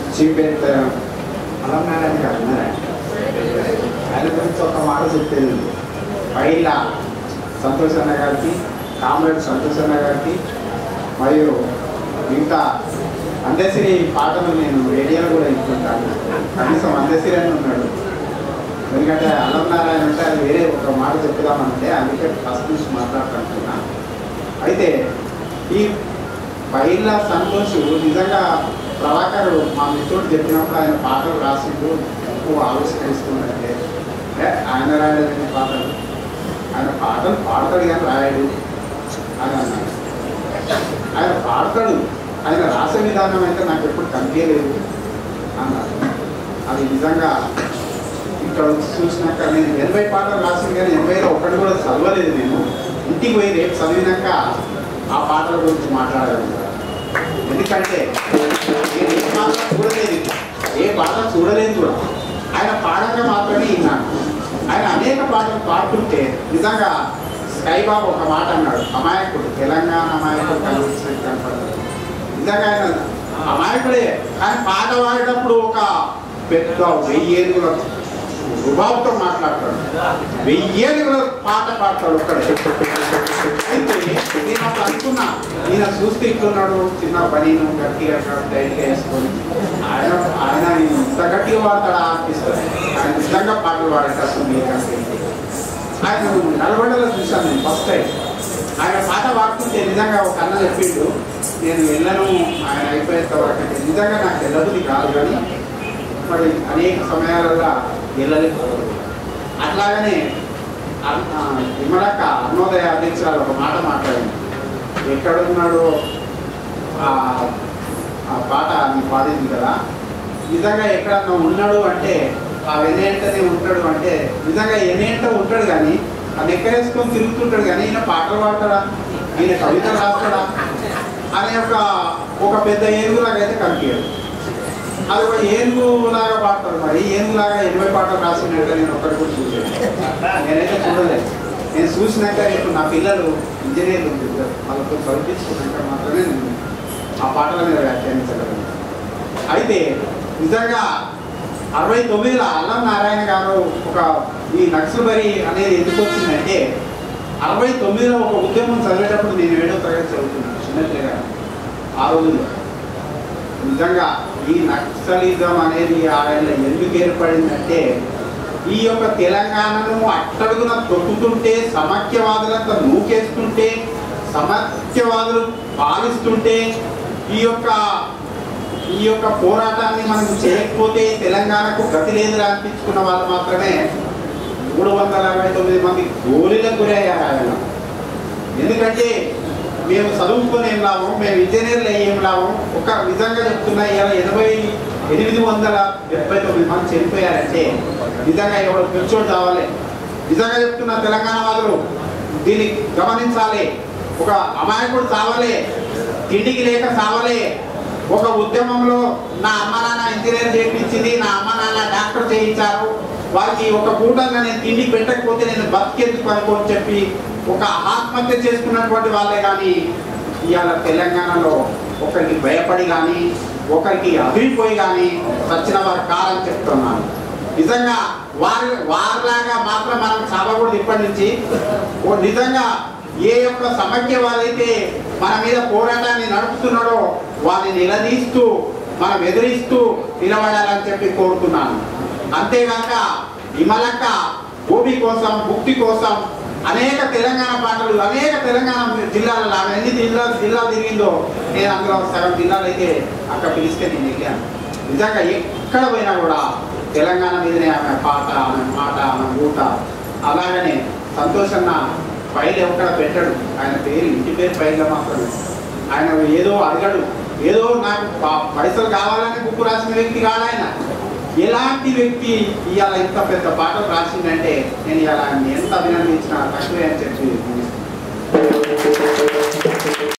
Chief editor అలం నారాయణ గారు ఉన్నారా ఆయన గురించి ఒక మాట చెప్పేది పైల సంతోష్ అన్న గారికి కామ్రేడ్ సంతోష్ అన్న గారికి మరియు మిగతా అందశ్రీ పాటలు నేను రేడియోలో కూడా ఇస్తుంటాను కనీసం అందశ్రీ అని ఉన్నాడు ఎందుకంటే అల్లం నారాయణ అంటే అది వేరే ఒక మాట చెప్పుదామంటే అందుకే ఫస్ట్ నుంచి మాట్లాడుకుంటున్నా అయితే ఈ పైల సంతోష్ నిజంగా ప్రభాకర్ మా మిత్రుడు చెప్పినప్పుడు ఆయన పాటలు రాసిండు ఎక్కువ ఆవిష్కరిస్తుందంటే ఏ, ఆయన రాయలేదని పాటలు ఆయన పాటలు పాడతాడు కానీ రాయడు అని అన్నాడు ఆయన పాడతాడు ఆయన రాసే విధానం అయితే నాకు ఎప్పుడు కనిపించలేదు అన్నారు అది నిజంగా ఇక్కడ వచ్చి చూసినాక నేను ఎనభై పాటలు రాసింది కానీ ఎనభైలో ఒక్కటి కూడా చదవలేదు నేను ఇంటికి పోయి రేపు చదివినాక ఆ పాటల గురించి మాట్లాడగలను ఎందుకంటే నేను ఏ పాట చూడలేదు ఏ పాట చూడలేదు కూడా ఆయన పాడంగా మాత్రమే విన్నాను ఆయన అనేక పాటలు పాడుతుంటే నిజంగా స్కై బాబు ఒక మాట అన్నాడు అమాయకుడు తెలంగాణ అమాయకుడు కనిపించి కనపడదు నిజంగా ఆయన అమాయకుడే కానీ పాట పాడేటప్పుడు ఒక పెద్ద వెయ్యేళ్ళ రుబాబుతో మాట్లాడతాడు వెయ్యేళ్ళ పాట పాడతాడు ఒక్కడే అయితే నేను అప్పుడు అనుకున్నా ఈయన చూస్తే ఇట్లున్నాడు చిన్న పనిను గట్టిగా డైట్గా వేసుకొని ఆయన ఆయన ఇంత గట్టిగా పాడతాడా అనిపిస్తుంది ఆయన నిజంగా పాటలు పాడేటప్పుడు మీకంటే ఆయన నల్గొండలో చూశాను నేను ఫస్ట్ టైం ఆయన పాట పాడుతుంటే నిజంగా ఒక అన్న చెప్పిండు నేను వెళ్ళను ఆయన అయిపోయేంత వరకు అంటే నిజంగా నాకు వెళ్ళబుద్ధి కాదు కానీ మరి అనేక సమయాలలో వెళ్ళలేకపోవడం అట్లాగనే అన్- ఆ, విమలక్క అన్నోదయ అధ్యక్షురాలు ఒక మాట మాట్లాడింది ఎక్కడున్నాడో ఆ ఆ పాట నీ పాడింది కదా నిజంగా ఎక్కడన్నా ఉన్నాడు అంటే ఆ వెనేంటనే ఉంటాడు అంటే నిజంగా ఎనేంట ఉంటాడు కానీ ఆ నెక్కరేసుకొని తిరుగుతుంటాడు కానీ ఈయన పాటలు పాడతాడా ఈయన కవితలు రాస్తాడా అనే ఒక ఒక పెద్ద ఏనుగులాగా అయితే కనిపించదు అది ఒక ఏనుగులాగా పాడతాడు మరి ఏనుగులాగా ఎనభై పాటలు రాసినట్టు నేను ఒక్కటి కూడా చూడలేదు నేనైతే చూడలేదు నేను చూసినాక రేపు నా పిల్లలు ఇంజనీర్లు ఉంటారు వాళ్ళతో చదివించుకున్నాక మాత్రమే నేను ఆ పాటల మీద వ్యాఖ్యానించగలను అయితే నిజంగా అరవై తొమ్మిదిలో అల్లం నారాయణ గారు ఒక ఈ నక్సల్బరి అనేది ఎందుకు వచ్చిందంటే అరవై తొమ్మిదిలో ఒక ఉద్యమం చదివేటప్పుడు నేను ఏడో తరగతి చదువుతున్నాను చిన్నపిల్లగా ఆ రోజుల్లో నిజంగా ఈ నక్సలిజం అనేది ఆయన ఎందుకు ఏర్పడిందంటే ఈ యొక్క తెలంగాణను అట్టడుగున తొక్కుతుంటే సమాఖ్యవాదులంతా నూకేస్తుంటే సమాఖ్యవాదులు పాలిస్తుంటే ఈ యొక్క ఈ యొక్క పోరాటాన్ని మనం చేయకపోతే తెలంగాణకు గతి లేదురా అనిపించుకున్న వాళ్ళు మాత్రమే మూడు వందల అరవై తొమ్మిది మంది గోళీలకు గురయ్యారు ఆయన ఎందుకంటే మేము చదువుకొని ఏం లాభం మేము ఇంజనీర్లు ఏం లాభం ఒక నిజంగా చెప్తున్నా ఇలా ఎనభై ఎనిమిది వందల డెబ్బై తొమ్మిది మంది చనిపోయారంటే నిజంగా ఎవరు పిచ్చోడు కావాలి నిజంగా చెప్తున్నా తెలంగాణ వాళ్ళు దీన్ని గమనించాలి ఒక అమాయకుడు చావాలి తిండికి లేక చావాలి ఒక ఉద్యమంలో నా అమ్మ నాన్న ఇంజనీర్ చేయించింది నా అమ్మ నాన్న డాక్టర్ చేయించారు వారికి ఒక పూటంగా నేను తిండి పెట్టకపోతే నేను బతికెందుకు అనుకోని చెప్పి ఒక ఆత్మహత్య చేసుకున్నటువంటి వాళ్ళే కానీ ఇవాళ తెలంగాణలో ఒకరికి భయపడి కానీ ఒకరికి అభిపోయి కానీ చచ్చిన వారు కారని చెప్తున్నాను నిజంగా వారి వారిలాగా మాత్రం మనం చావకూడదు ఇప్పటి నుంచి ఓ నిజంగా ఏ యొక్క సమైక్య వారైతే మన మీద పోరాటాన్ని నడుపుతున్నాడో వారిని నిలదీస్తూ మనం ఎదిరిస్తూ నిలబడాలని చెప్పి కోరుతున్నాను అంతేగాక విమలక్క భూమి కోసం భుక్తి కోసం అనేక తెలంగాణ పాటలు అనేక తెలంగాణ జిల్లాలలో ఆమె ఎన్ని జిల్లా జిల్లా తిరిగిందో నేను అందులో సగం జిల్లాలు అయితే అక్కడ పిలిస్తే నేను వెళ్ళాను నిజంగా ఎక్కడ పోయినా కూడా తెలంగాణ మీదనే ఆమె పాట ఆమె మాట ఆమె ఊట అలాగనే సంతోషన్న ఫైల్ ఎక్కడ పెట్టాడు ఆయన పేరు ఇంటి పేరు ఫైల్లో మాత్రమే ఆయన ఏదో అడగడు ఏదో నాకు ప- పైసలు కావాలని బుక్ రాసిన వ్యక్తి కాదు ఆయన ఎలాంటి వ్యక్తి ఇవాళ ఇంత పెద్ద పాటలు రాసిందంటే నేను ఇలా ఎంత అభినందించినా తక్కువే అని చెప్పి ముగిస్తున్నాను.